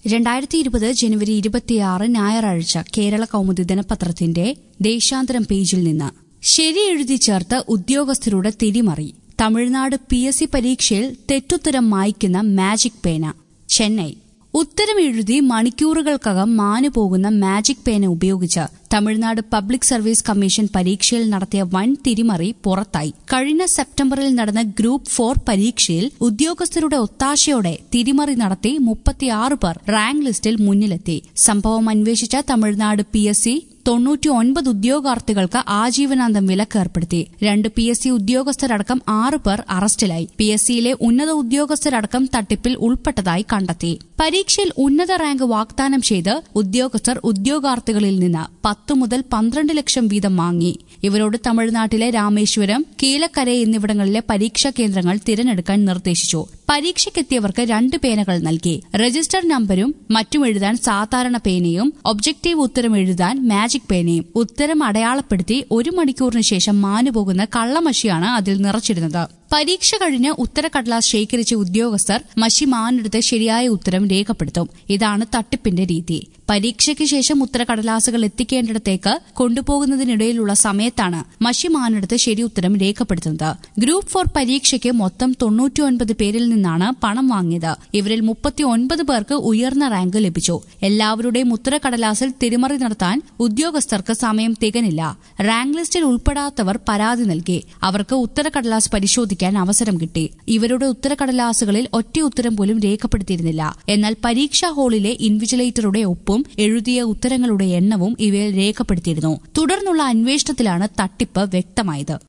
രണ്ടായിരത്തി ഇരുപത് ജനുവരി ഇരുപത്തിയാറ് ഞായറാഴ്ച കേരള കൗമുദി ദിനപത്രത്തിന്റെ ദേശാന്തരം പേജിൽ നിന്ന് ശരി എഴുതി ചേർത്ത് ഉദ്യോഗസ്ഥരുടെ തിരിമറി തമിഴ്നാട് പി എസ് സി പരീക്ഷയിൽ തെറ്റുത്തരം മായ്ക്കുന്ന മാജിക് പേന ചെന്നൈ ഉത്തരം എഴുതി മണിക്കൂറുകൾക്കകം മാനുപോകുന്ന മാജിക് പേന ഉപയോഗിച്ച് തമിഴ്നാട് പബ്ലിക് സർവീസ് കമ്മീഷൻ പരീക്ഷയിൽ നടത്തിയ വൻ തിരിമറി പുറത്തായി കഴിഞ്ഞ സെപ്റ്റംബറിൽ നടന്ന ഗ്രൂപ്പ് ഫോർ പരീക്ഷയിൽ ഉദ്യോഗസ്ഥരുടെ ഒത്താശയോടെ തിരിമറി നടത്തി മുപ്പത്തിയാറ് പേർ റാങ്ക് ലിസ്റ്റിൽ മുന്നിലെത്തി സംഭവം അന്വേഷിച്ച തമിഴ്നാട് പി എസ് സി തൊണ്ണൂറ്റി ഒൻപത് ഉദ്യോഗാർത്ഥികൾക്ക് ആജീവനാന്തം വിലക്ക് ഏർപ്പെടുത്തി രണ്ട് പി എസ് സി ഉദ്യോഗസ്ഥരടക്കം ആറ് പേർ അറസ്റ്റിലായി പി എസ് സിയിലെ ഉന്നത ഉദ്യോഗസ്ഥരടക്കം തട്ടിപ്പിൽ ഉൾപ്പെട്ടതായി കണ്ടെത്തി പരീക്ഷയിൽ ഉന്നത റാങ്ക് വാഗ്ദാനം ചെയ്ത് ഉദ്യോഗസ്ഥർ ഉദ്യോഗാർത്ഥികളിൽ നിന്ന് പത്ത് മുതൽ പന്ത്രണ്ട് ലക്ഷം വീതം വാങ്ങി ഇവരോട് തമിഴ്നാട്ടിലെ രാമേശ്വരം കീലക്കര എന്നിവിടങ്ങളിലെ പരീക്ഷാ കേന്ദ്രങ്ങൾ തിരഞ്ഞെടുക്കാൻ നിർദ്ദേശിച്ചു പരീക്ഷയ്ക്കെത്തിയവർക്ക് രണ്ട് പേനകൾ നൽകി രജിസ്റ്റർ നമ്പരും മറ്റും എഴുതാൻ സാധാരണ പേനയും ഒബ്ജക്റ്റീവ് ഉത്തരം എഴുതാൻ മാജിക് പേനയും ഉത്തരം അടയാളപ്പെടുത്തി ഒരു മണിക്കൂറിന് ശേഷം മാനുപോകുന്ന കള്ളമഷിയാണ് അതിൽ നിറച്ചിരുന്നത് പരീക്ഷ കഴിഞ്ഞ് ഉത്തരക്കടലാസ് ശേഖരിച്ച ഉദ്യോഗസ്ഥർ മഷി മാനെടുത്ത് ശരിയായ ഉത്തരം രേഖപ്പെടുത്തും ഇതാണ് തട്ടിപ്പിന്റെ രീതി പരീക്ഷയ്ക്ക് ശേഷം ഉത്തരക്കടലാസുകൾ എത്തിക്കേണ്ടിടത്തേക്ക് കൊണ്ടുപോകുന്നതിനിടയിലുള്ള സമയത്താണ് മഷി മാനെടുത്ത് ശരി ഉത്തരം രേഖപ്പെടുത്തുന്നത് ഗ്രൂപ്പ് ഫോർ പരീക്ഷയ്ക്ക് മൊത്തം തൊണ്ണൂറ്റിയൊൻപത് പേരിൽ നിന്നാണ് പണം വാങ്ങിയത് ഇവരിൽ മുപ്പത്തിയൊൻപത് പേർക്ക് ഉയർന്ന റാങ്ക് ലഭിച്ചു എല്ലാവരുടെയും ഉത്തരക്കടലാസിൽ തിരിമറി നടത്താൻ ഉദ്യോഗസ്ഥർക്ക് സമയം തികനില്ല റാങ്ക് ലിസ്റ്റിൽ ഉൾപ്പെടാത്തവർ പരാതി നൽകി അവർക്ക് ഉത്തരക്കടലാസ് പരിശോധിക്കാൻ അവസരം കിട്ടി ഇവരുടെ ഉത്തരക്കടലാസുകളിൽ ഒറ്റ ഉത്തരം പോലും രേഖപ്പെടുത്തിയിരുന്നില്ല എന്നാൽ പരീക്ഷാ ഹാളിലെ ഇൻവിജിലേറ്ററുടെ ഒപ്പും എഴുതിയ ഉത്തരങ്ങളുടെ എണ്ണവും ഇവയിൽ രേഖപ്പെടുത്തിയിരുന്നു തുടർന്നുള്ള അന്വേഷണത്തിലാണ് തട്ടിപ്പ് വ്യക്തമായത്